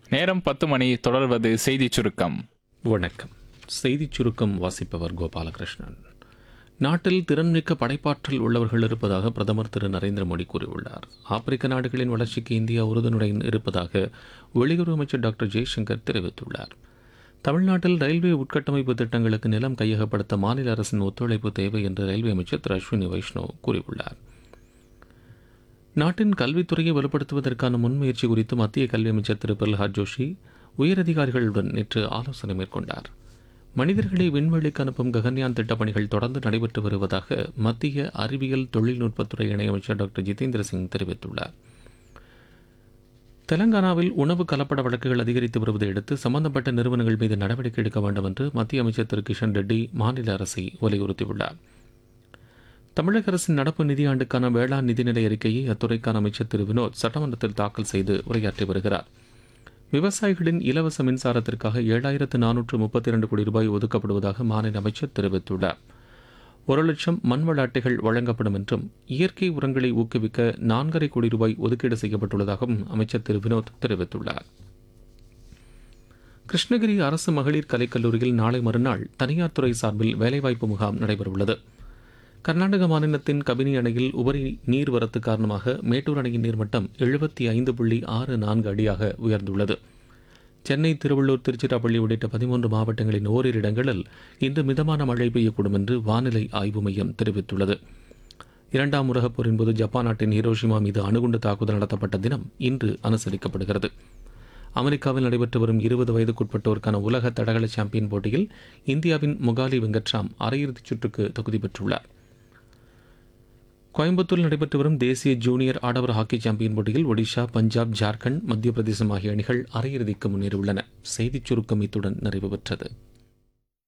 நேரம் பத்து மணி தொடர்வது செய்திச் சுருக்கம் வணக்கம் செய்திச் சுருக்கம் வாசிப்பவர் கோபாலகிருஷ்ணன் நாட்டில் திறன்மிக்க படைப்பாற்றல் உள்ளவர்கள் இருப்பதாக பிரதமர் திரு நரேந்திர மோடி கூறியுள்ளார் ஆப்பிரிக்க நாடுகளின் வளர்ச்சிக்கு இந்தியா உறுதுணையுடன் இருப்பதாக வெளியுறவு அமைச்சர் டாக்டர் ஜெய்சங்கர் தெரிவித்துள்ளார் தமிழ்நாட்டில் ரயில்வே உட்கட்டமைப்பு திட்டங்களுக்கு நிலம் கையகப்படுத்த மாநில அரசின் ஒத்துழைப்பு தேவை என்று ரயில்வே அமைச்சர் திரு அஸ்வினி வைஷ்ணவ் கூறியுள்ளார் நாட்டின் கல்வித்துறையை வலுப்படுத்துவதற்கான முன்முயற்சி குறித்து மத்திய கல்வி அமைச்சர் திரு பிரல்ஹாத் ஜோஷி உயரதிகாரிகளுடன் நேற்று ஆலோசனை மேற்கொண்டார் மனிதர்களை விண்வெளிக்கு அனுப்பும் ககன்யான் திட்டப் பணிகள் தொடர்ந்து நடைபெற்று வருவதாக மத்திய அறிவியல் தொழில்நுட்பத்துறை இணையமைச்சர் டாக்டர் ஜிதேந்திர சிங் தெரிவித்துள்ளார் தெலங்கானாவில் உணவு கலப்பட வழக்குகள் அதிகரித்து வருவதை அடுத்து சம்பந்தப்பட்ட நிறுவனங்கள் மீது நடவடிக்கை எடுக்க வேண்டும் என்று மத்திய அமைச்சர் திரு கிஷன் ரெட்டி மாநில அரசை வலியுறுத்தியுள்ளார் தமிழக அரசின் நடப்பு நிதியாண்டுக்கான வேளாண் நிதிநிலை அறிக்கையை அத்துறைக்கான அமைச்சர் திரு வினோத் சட்டமன்றத்தில் தாக்கல் செய்து உரையாற்றி வருகிறார் விவசாயிகளின் இலவச மின்சாரத்திற்காக ஏழாயிரத்து நானூற்று முப்பத்தி இரண்டு கோடி ரூபாய் ஒதுக்கப்படுவதாக மாநில அமைச்சர் தெரிவித்துள்ளார் ஒரு லட்சம் மண்வள அட்டைகள் வழங்கப்படும் என்றும் இயற்கை உரங்களை ஊக்குவிக்க நான்கரை கோடி ரூபாய் ஒதுக்கீடு செய்யப்பட்டுள்ளதாகவும் அமைச்சர் திரு வினோத் தெரிவித்துள்ளார் கிருஷ்ணகிரி அரசு மகளிர் கலைக்கல்லூரியில் நாளை மறுநாள் தனியார் துறை சார்பில் வேலைவாய்ப்பு முகாம் நடைபெறவுள்ளது கர்நாடக மாநிலத்தின் கபினி அணையில் உபரி நீர்வரத்து காரணமாக மேட்டூர் அணையின் நீர்மட்டம் எழுபத்தி ஐந்து புள்ளி ஆறு நான்கு அடியாக உயர்ந்துள்ளது சென்னை திருவள்ளூர் திருச்சிராப்பள்ளி உள்ளிட்ட பதிமூன்று மாவட்டங்களின் ஓரிரு இடங்களில் இன்று மிதமான மழை பெய்யக்கூடும் என்று வானிலை ஆய்வு மையம் தெரிவித்துள்ளது இரண்டாம் உலகப் போரின் போது ஜப்பான் நாட்டின் ஹிரோஷிமா மீது அணுகுண்டு தாக்குதல் நடத்தப்பட்ட தினம் இன்று அனுசரிக்கப்படுகிறது அமெரிக்காவில் நடைபெற்று வரும் இருபது வயதுக்குட்பட்டோருக்கான உலக தடகள சாம்பியன் போட்டியில் இந்தியாவின் முகாலி வெங்கட்ராம் அரையிறுதிச் சுற்றுக்கு தகுதி பெற்றுள்ளார் கோயம்புத்தூரில் நடைபெற்று வரும் தேசிய ஜூனியர் ஆடவர் ஹாக்கி சாம்பியன் போட்டியில் ஒடிஷா பஞ்சாப் ஜார்க்கண்ட் மத்திய பிரதேசம் ஆகிய அணிகள் அரையிறுதிக்கு முன்னேறியுள்ளன செய்திச் சுருக்கம் இத்துடன் நிறைவு பெற்றது